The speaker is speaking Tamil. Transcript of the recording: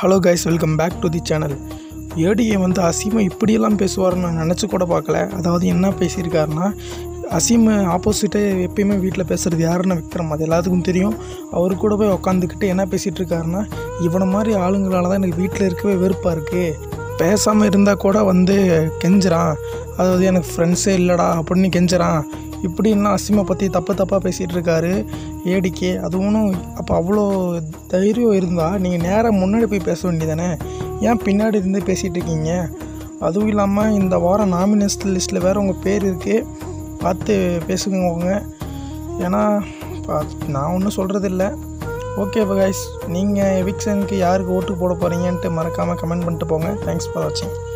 hello guys welcome back to the channel ஏடிஏ வந்து அசீமை இப்படியெல்லாம் பேசுவார்னு நான் நினச்சி கூட பார்க்கல அதாவது என்ன பேசியிருக்காருன்னா அசீம் ஆப்போசிட்டே எப்பயுமே வீட்டில் பேசுகிறது யாருன்னு விக்ரம் அது எல்லாத்துக்கும் தெரியும் அவர் கூட போய் உக்காந்துக்கிட்டு என்ன பேசிகிட்டு இருக்காருன்னா இவனை மாதிரி ஆளுங்களால தான் எனக்கு வீட்டில் இருக்கவே வெறுப்பாக இருக்குது பேசாமல் இருந்தால் கூட வந்து கெஞ்சுறான் அதாவது எனக்கு ஃப்ரெண்ட்ஸே இல்லைடா அப்படின்னு கெஞ்சுறான் இப்படின்லாம் அசிமை பற்றி தப்பு தப்பாக பேசிகிட்டு இருக்காரு ஏடிக்கே அதுவும் அப்போ அவ்வளோ தைரியம் இருந்தால் நீங்கள் நேராக முன்னாடி போய் பேச வேண்டியதானே ஏன் பின்னாடி இருந்து பேசிகிட்டு இருக்கீங்க அதுவும் இல்லாமல் இந்த வாரம் நாமினேஷன் லிஸ்ட்டில் வேறு உங்கள் பேர் இருக்குது பார்த்து பேசுங்க உங்க ஏன்னா பா- நான் ஒன்றும் சொல்கிறது இல்லை ஓகே கைஸ் நீங்கள் எவிக்ஷனுக்கு யாருக்கு ஓட்டு போட போகிறீங்கன்ட்டு மறக்காமல் கமெண்ட் பண்ணிட்டு போங்க தேங்க்ஸ் ஃபார் வாட்சிங்